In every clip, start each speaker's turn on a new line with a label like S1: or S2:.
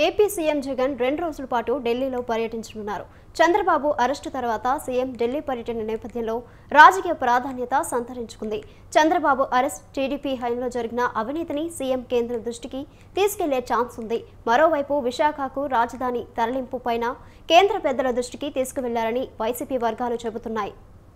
S1: AP CM Jagan రెండు రోజుల పాటు ఢిల్లీలో పర్యటించనున్నారు చంద్రబాబు అరెస్టు తర్వాత సీఎం ఢిల్లీ పర్యటన నేపథ్యంలో రాజకీయ ప్రాధాన్యత సంతరించుకుంది చంద్రబాబు అరెస్ట్ టీడీపీ హయాంలో జరిగిన అవినీతిని సీఎం కేంద్రం దృష్టికి తీసుకెళ్లే ఛాన్స్ ఉంది మరోవైపు విశాఖకు రాజధాని తరలింపు పైన కేంద్ర పెద్దల దృష్టికి తీసుకువెళ్లారని వైసీపీ వర్గాలు చెబుతున్నాయి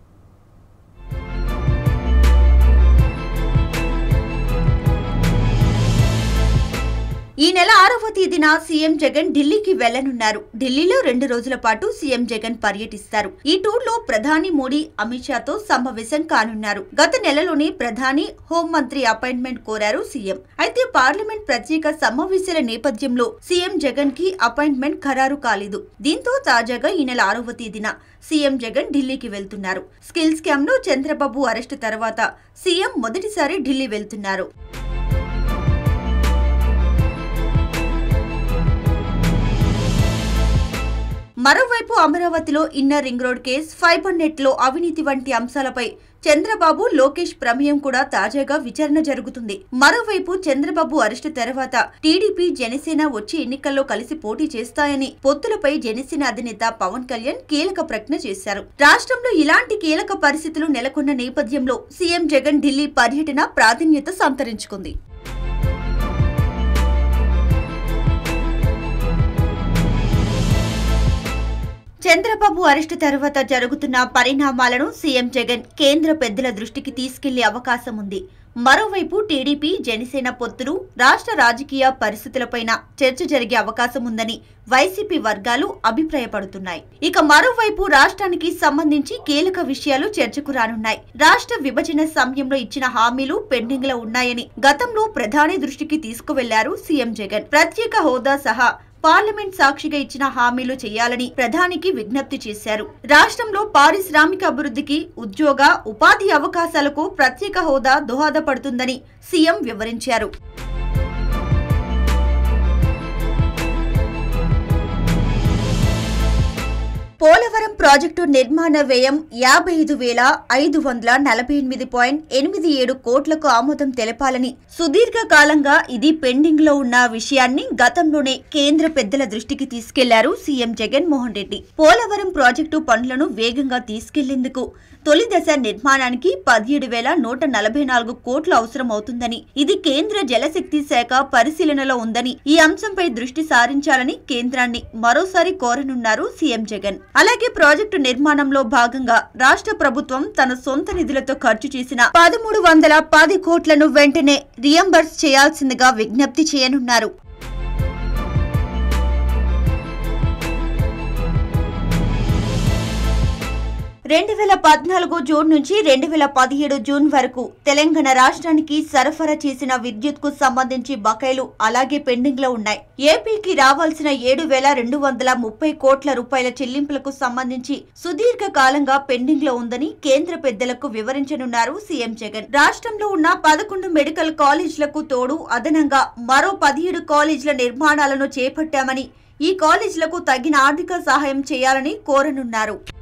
S2: ఈ నెల ఆరవ తేదీన సీఎం జగన్ ఢిల్లీకి వెళ్లనున్నారు ఢిల్లీలో రెండు రోజుల పాటు సీఎం జగన్ పర్యటిస్తారు ఈ టూర్ లో ప్రధాని మోడీ అమిత్ షాతో సమావేశం కానున్నారు గత నెలలోనే ప్రధాని హోంమంత్రి అపాయింట్మెంట్ కోరారు సీఎం అయితే పార్లమెంట్ ప్రత్యేక సమావేశాల నేపథ్యంలో సీఎం జగన్ కి అపాయింట్మెంట్ ఖరారు కాలేదు దీంతో తాజాగా ఈ నెల ఆరవ తేదీన సీఎం జగన్ ఢిల్లీకి వెళ్తున్నారు స్కిల్ స్కామ్ లో చంద్రబాబు అరెస్టు తర్వాత సీఎం మొదటిసారి ఢిల్లీ వెళ్తున్నారు మరోవైపు అమరావతిలో inner ring road case fibre net లో అవినీతి వంటి అంశాలపై చంద్రబాబు లోకేష్ ప్రమేయం కూడా తాజాగా విచారణ జరుగుతుంది మరోవైపు చంద్రబాబు అరెస్టు తర్వాత టీడీపీ జనసేన వచ్చే ఎన్నికల్లో కలిసి పోటీ చేస్తాయని పొత్తులపై జనసేన అధినేత పవన్ కళ్యాణ్ కీలక ప్రకటన చేశారు రాష్ట్రంలో ఇలాంటి కీలక పరిస్థితులు నెలకొన్న నేపథ్యంలో సీఎం జగన్ ఢిల్లీ పర్యటన ప్రాధాన్యత సంతరించుకుంది చంద్రబాబు అరెస్టు తర్వాత జరుగుతున్న పరిణామాలను సీఎం జగన్ కేంద్ర పెద్దల దృష్టికి తీసుకెళ్లే అవకాశం ఉంది మరోవైపు టీడీపీ జనసేన పొత్తులు రాష్ట్ర రాజకీయ పరిస్థితులపైన చర్చ జరిగే అవకాశం ఉందని వైసీపీ వర్గాలు అభిప్రాయపడుతున్నాయి ఇక మరోవైపు రాష్ట్రానికి సంబంధించి కీలక విషయాలు చర్చకు రానున్నాయి రాష్ట్ర విభజన సమయంలో ఇచ్చిన హామీలు పెండింగ్ లో ఉన్నాయని గతంలో ప్రధాని దృష్టికి తీసుకువెళ్లారు సీఎం జగన్ ప్రత్యేక హోదా సహా పార్లమెంట్ సాక్షిగా ఇచ్చిన హామీలు చేయాలని ప్రధానికి విజ్ఞప్తి చేశారు రాష్ట్రంలో పారిశ్రామిక అభివృద్ధికి ఉద్యోగ ఉపాధి అవకాశాలకు ప్రత్యేక హోదా దోహదపడుతుందని సీఎం వివరించారు పోలవరం ప్రాజెక్టు నిర్మాణ వ్యయం యాభై ఐదు వేల ఐదు వందల నలభై ఎనిమిది పాయింట్ ఎనిమిది ఏడు కోట్లకు ఆమోదం తెలపాలని సుదీర్ఘ కాలంగా ఇది పెండింగ్ లో ఉన్న విషయాన్ని గతంలోనే కేంద్ర పెద్దల దృష్టికి తీసుకెళ్లారు సీఎం జగన్ మోహన్ రెడ్డి పోలవరం ప్రాజెక్టు పనులను వేగంగా తీసుకెళ్లేందుకు తొలి దశ నిర్మాణానికి పదిహేడు వేల నూట నలభై నాలుగు కోట్లు అవసరం అవుతుందని ఇది కేంద్ర జలశక్తి శాఖ పరిశీలనలో ఉందని ఈ అంశంపై దృష్టి సారించాలని కేంద్రాన్ని మరోసారి కోరనున్నారు సీఎం జగన్ అలాగే ప్రాజెక్టు నిర్మాణంలో భాగంగా రాష్ట్ర ప్రభుత్వం తన సొంత నిధులతో ఖర్చు చేసిన పదమూడు వందల పది కోట్లను వెంటనే రియంబర్స్ చేయాల్సిందిగా విజ్ఞప్తి చేయనున్నారు రెండు వేల పద్నాలుగు జూన్ నుంచి రెండు వేల పదిహేడు జూన్ వరకు తెలంగాణ రాష్ట్రానికి సరఫరా చేసిన విద్యుత్ కు సంబంధించి బకాయిలు అలాగే పెండింగ్ లో ఉన్నాయి ఏపీకి రావాల్సిన ఏడు వేల రెండు వందల ముప్పై కోట్ల రూపాయల చెల్లింపులకు సంబంధించి సుదీర్ఘ కాలంగా పెండింగ్ లో ఉందని కేంద్ర పెద్దలకు వివరించనున్నారు సీఎం జగన్ రాష్ట్రంలో ఉన్న పదకొండు మెడికల్ కాలేజీలకు తోడు అదనంగా మరో పదిహేడు కాలేజీల నిర్మాణాలను చేపట్టామని ఈ కాలేజీలకు తగిన ఆర్థిక సహాయం చేయాలని కోరనున్నారు